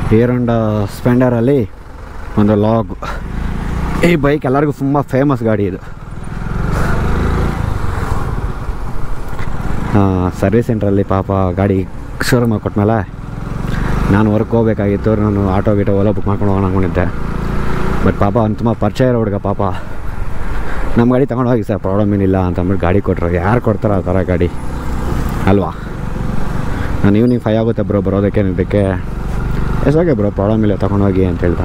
air and ಸ್ಪೆಂಡರಲ್ಲಿ ಒಂದು log ಈ bike ಎಲ್ಲರಿಗೂ ತುಂಬ ಫೇಮಸ್ ಗಾಡಿ ಇದು ಸರ್ವಿಸ್ ಸೆಂಟ್ರಲ್ಲಿ ಪಾಪ ಗಾಡಿ ಶೋರೂಮ್ ಕೊಟ್ಮೇಲೆ ನಾನು ವರ್ಕ್ ಹೋಗ್ಬೇಕಾಗಿತ್ತು ನಾನು ಆಟೋ ಗೀಟೋ ಓಲೋ ಬುಕ್ ಮಾಡ್ಕೊಂಡು ಹೋಗೋಣ ಅಂದ್ಕೊಂಡಿದ್ದೆ ಬಟ್ ಪಾಪ ಅವ್ನು ತುಂಬ ಪರಿಚಯ ಇರೋ ಹುಡುಗ ಪಾಪ ನಮ್ಮ ಗಾಡಿ ತಗೊಂಡು ಹೋಗಿ ಸರ್ ಪ್ರಾಬ್ಲಮ್ ಏನಿಲ್ಲ ಅಂತ ಅಂದ್ಬಿಟ್ಟು ಗಾಡಿ ಕೊಟ್ಟರು ಯಾರು ಕೊಡ್ತಾರೆ ಆ ಥರ ಗಾಡಿ ಅಲ್ವಾ ನಾನು ಈವ್ನಿಂಗ್ ಫೈವ್ ಆಗುತ್ತೆ ಬ್ರೋ ಬರೋದಕ್ಕೆ ಇದಕ್ಕೆ ಎಷ್ಟೋಗೆ ಬ್ರೋ ಪ್ರಾಬ್ಲಮ್ ಇಲ್ಲ ತಗೊಂಡೋಗಿ ಅಂತ ಹೇಳ್ದ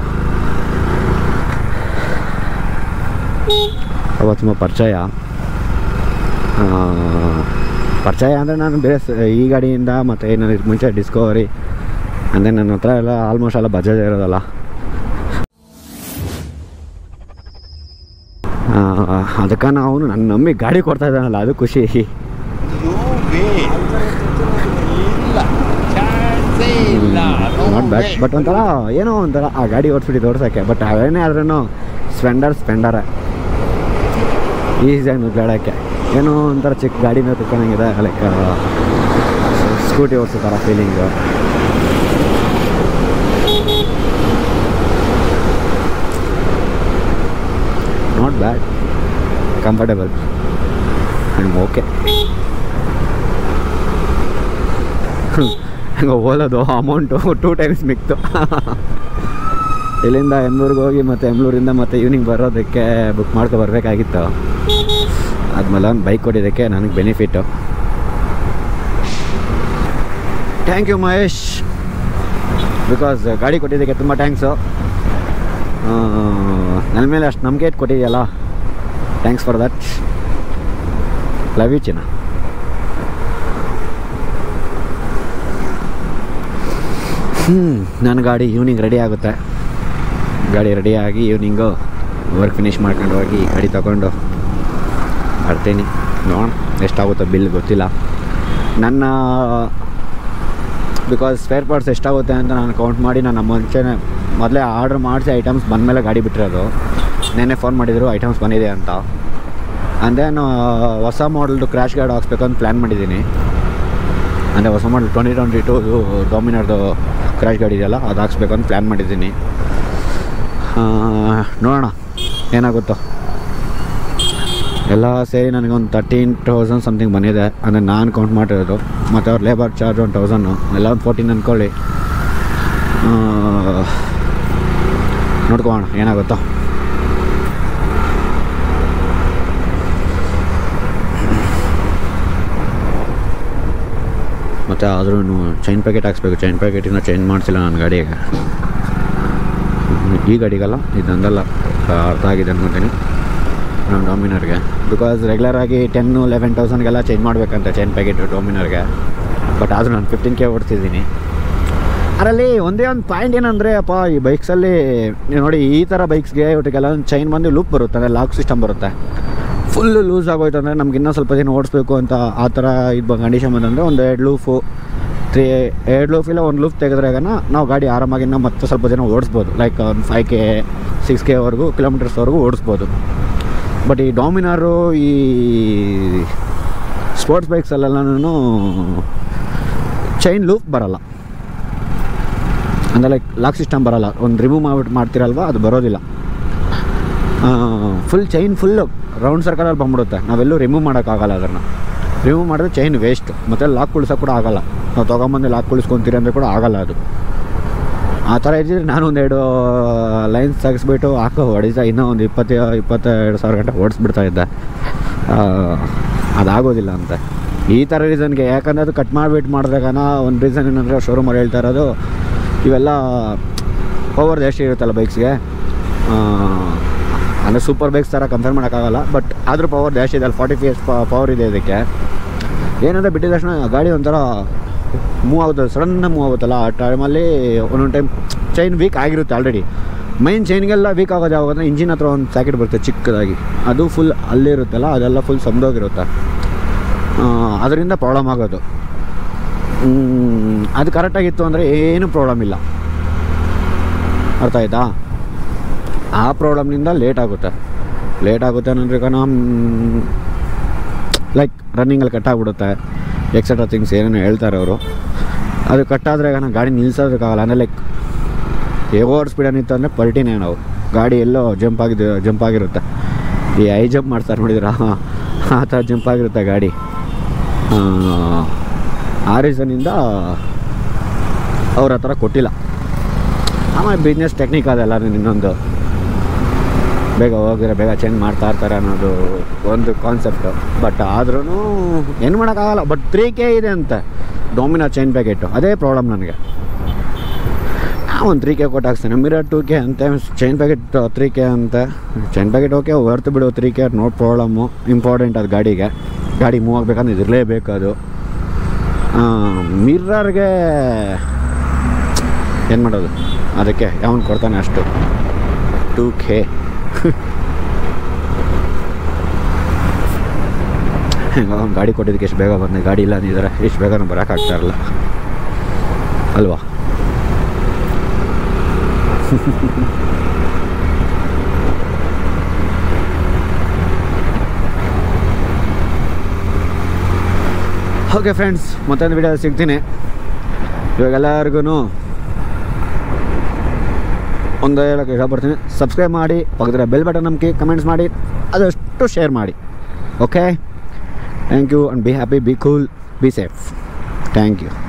ಅವ ತುಂಬ ಪರಿಚಯ ಆ, ಪರಿಚಯ ಅಂದರೆ ನಾನು ಬೇರೆ ಸ- ಈ ಗಾಡಿಯಿಂದ ಮತ್ತು ನಾನು ಇದಕ್ಕೆ ಮುಂಚೆ ಡಿಸ್ಕವರಿ ಅಂದರೆ ನನ್ನ ಹತ್ರ ಎಲ್ಲ ಆಲ್ಮೋಸ್ಟ್ ಎಲ್ಲ ಬಜಾಜ್ ಇರೋದಲ್ಲ ಅದಕ್ಕೆ ನಾವು ನನ್ನ ನಂಬಿ ಗಾಡಿ ಕೊಡ್ತಾ ಇದ್ದಾನಲ್ಲ ಅದು ಖುಷಿ ನಾಟ್ ಬ್ಯಾಡ್ ಬಟ್ ಒಂಥರ ಏನೋ ಒಂಥರ ಆ ಗಾಡಿ ಓಡಿಸ್ಬಿಟ್ಟು ಓಡ್ಸೋಕ್ಕೆ ಬಟ್ ಅವೇನೇ ಆದ್ರೂ ಸ್ಪೆಂಡರ್ ಸ್ಪೆಂಡರೇ ಈಸಿಯಾಗಿ ನುಗ್ಗಾಡೋಕ್ಕೆ ಏನೋ ಒಂಥರ ಚಿಕ್ಕ ಗಾಡಿನ ತಿಳ್ಕೊಂಡಂಗಿದೆ ಲೈಕ್ ಸ್ಕೂಟಿ ಓಡಿಸೋ ಥರ feeling not bad comfortable and okay ಹಂಗೆ ಓಲೋದು ಅಮೌಂಟು ಟೂ ಟೈಮ್ಸ್ ಮಿಕ್ತು ಇಲ್ಲಿಂದ ಎಮ್ಲೂರಿಗೆ ಹೋಗಿ ಮತ್ತು ಎಮ್ಲೂರಿಂದ ಮತ್ತು ಈವ್ನಿಂಗ್ ಬರೋದಕ್ಕೆ ಬುಕ್ ಮಾಡ್ಕೊ ಬರಬೇಕಾಗಿತ್ತು ಆದ್ಮೇಲೆ ಒಂದು ಬೈಕ್ ಕೊಟ್ಟಿದ್ದಕ್ಕೆ ನನಗೆ benefit thank you Mahesh because ಗಾಡಿ ಕೊಟ್ಟಿದ್ದಕ್ಕೆ ತುಂಬ ಥ್ಯಾಂಕ್ಸು ನನ್ನ ಮೇಲೆ ಅಷ್ಟು ನಂಬಿಕೆ ಇಟ್ಟು ಕೊಟ್ಟಿದೆಯಲ್ಲ thanks for that love you ಚಿನ್ನ ಹ್ಞೂ ನನ್ನ ಗಾಡಿ ಈವ್ನಿಂಗ್ ರೆಡಿ ಆಗುತ್ತೆ ಗಾಡಿ ರೆಡಿಯಾಗಿ ಈವ್ನಿಂಗು ವರ್ಕ್ ಫಿನಿಷ್ ಮಾಡ್ಕೊಂಡು ಹೋಗಿ ಗಾಡಿ ತಗೊಂಡು ಬರ್ತೀನಿ ನೋಡೋಣ ಎಷ್ಟಾಗುತ್ತೋ ಬಿಲ್ ಗೊತ್ತಿಲ್ಲ ನನ್ನ ಬಿಕಾಸ್ ಸ್ಪೇರ್ ಪಾರ್ಟ್ಸ್ ಎಷ್ಟಾಗುತ್ತೆ ಅಂತ ನಾನು ಕೌಂಟ್ ಮಾಡಿ ನಾನು ಮುಂಚೆನೇ ಮೊದಲೇ ಆರ್ಡ್ರ್ ಮಾಡಿಸಿ ಐಟಮ್ಸ್ ಬಂದಮೇಲೆ ಗಾಡಿ ಬಿಟ್ಟಿರೋದು ನೆನ್ನೆ ಫೋನ್ ಮಾಡಿದರು ಐಟಮ್ಸ್ ಬಂದಿದೆ ಅಂತ ಅಂದರೆ ನಾನು ಹೊಸ ಮಾಡಲ್ದು ಕ್ರ್ಯಾಶ್ ಗಾರ್ಡ್ ಹಾಕ್ಸ್ಬೇಕು ಅಂತ ಪ್ಲ್ಯಾನ್ ಮಾಡಿದ್ದೀನಿ ಅಂದರೆ ಹೊಸ ಮಾಡಲ್ ಟ್ವೆಂಟಿ ಟ್ವೆಂಟಿ ಟು ಡಾಮಿನರ್ದು ಕ್ರ್ಯಾಶ್ ಗಾಡಿ ಇದೆಯಲ್ಲ ಅದು ಹಾಕ್ಸ್ಬೇಕು ಅಂತ ಪ್ಲ್ಯಾನ್ ಮಾಡಿದ್ದೀನಿ ಆ, ನೋಡೋಣ ಏನಾಗುತ್ತೋ ಎಲ್ಲ ಸೇರಿ ನನಗೊಂದು ತರ್ಟೀನ್ ತೌಸಂಡ್ ಸಮಥಿಂಗ್ ಬಂದಿದೆ ಅಂದರೆ ನಾನು ಕೌಂಟ್ ಮಾಡಿರೋದು ಮತ್ತು ಅವ್ರ ಲೇಬರ್ ಚಾರ್ಜ್ ಒಂದು ತೌಸಂಡು ಎಲ್ಲ ಒಂದು ಫೋರ್ಟೀನ್ ಅಂದ್ಕೊಳ್ಳಿ ಆ, ನೋಡ್ಕೊಳ್ಳೋಣ ಏನಾಗುತ್ತೋ ಮತ್ತು ಆದ್ರೂ ಚೈನ್ ಪ್ಯಾಕೆಟ್ ಹಾಕ್ಸ್ಬೇಕು ಚೈನ್ ಪ್ಯಾಕೆಟಿನ ಚೇಂಜ್ ಮಾಡಿಸಿಲ್ಲ ನನ್ನ ಗಾಡಿಗೆ ಈ ಗಾಡಿಗಲ್ಲ ಇದೊಂದಲ್ಲ ಅರ್ಥ ಆಗಿದೆ ಅನ್ಕೊತೀನಿ ನಮ್ಮ ಡಾಮಿನರ್ಗೆ ಬಿಕಾಸ್ ರೆಗ್ಯುಲರಾಗಿ ಟೆನ್ನು ಲೆವೆನ್ ತೌಸಂಡ್ಗೆಲ್ಲ ಚೇಂಜ್ ಮಾಡಬೇಕಂತ ಚೈನ್ ಪ್ಯಾಕೆಟ್ ಡಾಮಿನರ್ಗೆ ಬಟ್ ಆದರೂ ನಾನು ಫಿಫ್ಟೀನ್ ಕೆ ಓಡ್ತಿದ್ದೀನಿ ಅದರಲ್ಲಿ ಒಂದೇ ಒಂದು ಪಾಯಿಂಟ್ ಏನಂದರೆ ಅಪ್ಪ ಈ ಬೈಕ್ಸಲ್ಲಿ ನೀವು ನೋಡಿ ಈ ಥರ ಬೈಕ್ಸ್ಗೆ ಒಟ್ಟಿಗೆಲ್ಲ ಒಂದು ಚೈನ್ ಬಂದು ಲೂಪ್ ಬರುತ್ತೆ ಅಂದರೆ ಲಾಕ್ ಸಿಸ್ಟಮ್ ಬರುತ್ತೆ ಫುಲ್ಲು ಲೂಸ್ ಆಗೋಯ್ತು ಅಂದರೆ ನಮ್ಗೆ ಇನ್ನೂ ಸ್ವಲ್ಪ ದಿನ ಓಡಿಸ್ಬೇಕು ಅಂತ ಆ ಥರ ಇದು ಕಂಡೀಷನ್ ಬಂದಂದರೆ ಒಂದು ಎರಡು ಲೂಫು ತ್ರೀ ಎರಡು ಲೂಫ್ ಇಲ್ಲ ಒಂದು ಲೂಫ್ ತೆಗೆದ್ರಾಗನ ನಾವು ಗಾಡಿ ಆರಾಮಾಗಿ ಇನ್ನೂ ಮತ್ತೆ ಸ್ವಲ್ಪ ದಿನ ಓಡಿಸ್ಬೋದು ಲೈಕ್ ಒಂದು ಫೈವ್ ಕೆ ಸಿಕ್ಸ್ ಕೆವರೆಗೂ ಕಿಲೋಮೀಟರ್ಸ್ವರೆಗೂ ಓಡಿಸ್ಬೋದು ಬಟ್ ಈ ಡಾಮಿನಾರು ಈ ಸ್ಪೋರ್ಟ್ಸ್ ಬೈಕ್ಸಲ್ಲೆಲ್ಲನೂ ಚೈನ್ ಲೂಪ್ ಬರಲ್ಲ ಅಂದರೆ ಲೈಕ್ ಲಾಕ್ ಸಿಸ್ಟಮ್ ಬರಲ್ಲ ಒಂದು ರಿಮೂವ್ ಮಾಡ್ಬಿಟ್ಟು ಮಾಡ್ತಿರಲ್ವ ಅದು ಬರೋದಿಲ್ಲ ಫುಲ್ ಚೈನ್ ಫುಲ್ಲು ರೌಂಡ್ ಸರ್ಕಲಲ್ಲಿ ಬಂದ್ಬಿಡುತ್ತೆ ನಾವೆಲ್ಲೂ ರಿಮೂವ್ ಮಾಡೋಕ್ಕಾಗಲ್ಲ ಅದನ್ನು ರಿಮೂವ್ ಮಾಡಿದ್ರೆ ಚೈನ್ ವೇಸ್ಟ್ ಮತ್ತು ಲಾಕ್ ಉಳಿಸೋಕೆ ಕೂಡ ಆಗಲ್ಲ ನಾವು ತೊಗೊಂಬಂದು ಲಾಕ್ ಉಳಿಸ್ಕೊತೀರಿ ಅಂದರೆ ಕೂಡ ಆಗಲ್ಲ ಅದು ಆ ಥರ ಇದ್ದಿದ್ರೆ ನಾನು ಒಂದೆರಡು ಲೈನ್ಸ್ ತೆಗೆಸ್ಬಿಟ್ಟು ಹಾಕೋ ಹೊಡಿಸ ಇನ್ನೂ ಒಂದು ಇಪ್ಪತ್ತು ಇಪ್ಪತ್ತೆರಡು ಸಾವಿರ ಗಂಟೆ ಓಡಿಸ್ಬಿಡ್ತಾ ಇದ್ದೆ ಆ, ಅದಾಗೋದಿಲ್ಲ ಅಂತ ಈ ಥರ ರೀಸನ್ಗೆ ಯಾಕಂದರೆ ಅದು ಕಟ್ ಮಾಡಿಬಿಟ್ಟು ಮಾಡಿದಾಗನ ಒಂದು ರೀಸನ್ ಏನಂದರೆ ಶೋರೂಮಲ್ಲಿ ಹೇಳ್ತಾ ಇರೋದು ಇವೆಲ್ಲ ಓವರ್ ಜಾಸ್ತಿ ಇರುತ್ತಲ್ಲ ಬೈಕ್ಸ್ಗೆ ಅಂದರೆ ಸೂಪರ್ ಬೈಕ್ಸ್ ಥರ ಕಂಪೇರ್ ಮಾಡೋಕ್ಕಾಗಲ್ಲ ಬಟ್ ಆದರೂ ಪವರ್ ಜಾಸ್ತಿ ಇದೆ ಅಲ್ಲಿ ಫಾರ್ಟಿ ಫಿ ಎಸ್ ಪವರ್ ಇದೆ ಇದಕ್ಕೆ ಏನಂದರೆ ಬಿಟ್ಟಿದ ತಕ್ಷಣ ಗಾಡಿ ಒಂಥರ ಮೂವ್ ಆಗುತ್ತೆ ಸಡನ್ನ ಮೂವ್ ಆಗುತ್ತಲ್ಲ ಆ ಟೈಮಲ್ಲಿ ಒಂದೊಂದು ಟೈಮ್ ಚೈನ್ ವೀಕ್ ಆಗಿರುತ್ತೆ ಆಲ್ರೆಡಿ ಮೈನ್ ಚೈನ್ಗೆಲ್ಲ ವೀಕ್ ಆಗೋದು ಯಾವಾಗ ಅಂದರೆ ಇಂಜಿನ್ ಹತ್ರ ಒಂದು ಪ್ಯಾಕೆಟ್ ಬರುತ್ತೆ ಚಿಕ್ಕದಾಗಿ ಅದು ಫುಲ್ ಅಲ್ಲಿರುತ್ತಲ್ಲ ಅದೆಲ್ಲ ಫುಲ್ ಸಮದೋಗಿರುತ್ತೆ ಅದರಿಂದ ಪ್ರಾಬ್ಲಮ್ ಆಗೋದು ಹ್ಮ್, ಅದು ಕರೆಕ್ಟಾಗಿತ್ತು ಅಂದರೆ ಏನೂ ಪ್ರಾಬ್ಲಮ್ ಇಲ್ಲ ಅರ್ಥ ಆಯ್ತಾ ಆ ಪ್ರಾಬ್ಲಮ್ನಿಂದ ಲೇಟ್ ಆಗುತ್ತೆ ಲೇಟ್ ಆಗುತ್ತೆ ಅನ್ನೋದ್ರೆ ಕಣ ಲೈಕ್ ರನ್ನಿಂಗಲ್ಲಿ ಕಟ್ಟಾಗ್ಬಿಡುತ್ತೆ ಎಕ್ಸೆಟ್ರಾ ಥಿಂಗ್ಸ್ ಏನೇನೋ ಹೇಳ್ತಾರೆ ಅವರು ಅದು ಕಟ್ಟಾದರೆ ನಾನು ಗಾಡಿ ನಿಲ್ಸೋದಕ್ಕಾಗಲ್ಲ ಅಂದರೆ ಲೈಕ್ ಓವರ್ ಸ್ಪೀಡಲ್ಲಿ ನಿಂತು ಅಂದರೆ ಪಲ್ಟಿನೇ ನಾವು ಗಾಡಿ ಎಲ್ಲೋ ಜಂಪ್ ಆಗಿದೆ ಜಂಪ್ ಆಗಿರುತ್ತೆ ಈ ಐ ಜಂಪ್ ಮಾಡ್ತಾರೆ ನೋಡಿದ್ರ ಆ ಥರ ಜಂಪ್ ಆಗಿರುತ್ತೆ ಗಾಡಿ ಆ, ಆ ರೀಸನಿಂದ ಅವ್ರ ಆ ಥರ ಕೊಟ್ಟಿಲ್ಲ ಆಮೇಲೆ ಬಿಸ್ನೆಸ್ ಟೆಕ್ನಿಕ್ ಅದೆಲ್ಲ ಇನ್ನೊಂದು ಬೇಗ ಹೋಗಿದ್ರೆ ಬೇಗ ಚೇಂಜ್ ಮಾಡ್ತಾ ಇರ್ತಾರೆ ಅನ್ನೋದು ಒಂದು ಕಾನ್ಸೆಪ್ಟು ಬಟ್ ಆದ್ರೂ ಏನು ಮಾಡೋಕ್ಕಾಗಲ್ಲ ಬಟ್ ತ್ರೀ ಕೆ ಇದೆ ಅಂತ ಡೊಮಿನೋ ಚೈನ್ ಪ್ಯಾಕೆಟು ಅದೇ ಪ್ರಾಬ್ಲಮ್ ನನಗೆ ಒಂದು ತ್ರೀ ಕೆ ಕೊಟ್ಟು ಹಾಕ್ಸ್ತಾನೆ ಮಿರರ್ ಟೂ ಕೆ ಅಂತೆ ಚೈನ್ ಪ್ಯಾಕೆಟ್ ತ್ರೀ ಕೆ ಅಂತ ಚೈನ್ ಪ್ಯಾಕೆಟ್ ಓಕೆ ಹೊರ್ತು ಬಿಡು three K no problem important ಅದು ಗಾಡಿಗೆ ಗಾಡಿ ಮೂವ್ ಆಗಬೇಕಂದ್ರೆ ಇದಿರಲೇಬೇಕು ಅದು ಮಿರ್ರರ್ಗೆ ಏನು ಮಾಡೋದು ಅದಕ್ಕೆ ಯಾವನು ಕೊಡ್ತಾನೆ ಅಷ್ಟು ಟೂ ಕೆ ಅವ್ನು ಗಾಡಿ ಕೊಟ್ಟಿದ್ದಕ್ಕೆ ಎಷ್ಟು ಬೇಗ ಬಂದೆ ಗಾಡಿ ಇಲ್ಲ ಅಂದಿದ್ದಾರೆ ಇಷ್ಟು ಬೇಗ ಬರೋಕ್ಕಾಗ್ತಾ ಇರಲ್ಲ ಅಲ್ವಾ ಓಕೆ ಫ್ರೆಂಡ್ಸ್ ಮತ್ತೊಂದು ವಿಡಿಯೋ ಸಿಗ್ತೀನಿ ಇವಾಗ ಎಲ್ಲರಿಗೂ ಒಂದು ಹೇಳೋಕ್ಕೆ ಇಷ್ಟಪಡ್ತೀನಿ ಸಬ್ಸ್ಕ್ರೈಬ್ ಮಾಡಿ ಪಕ್ಕದ ಬೆಲ್ ಬಟನ್ ನಮ್ಗೆ ಕಮೆಂಟ್ಸ್ ಮಾಡಿ ಅದಷ್ಟು ಶೇರ್ ಮಾಡಿ okay thank you and be happy be cool be safe thank you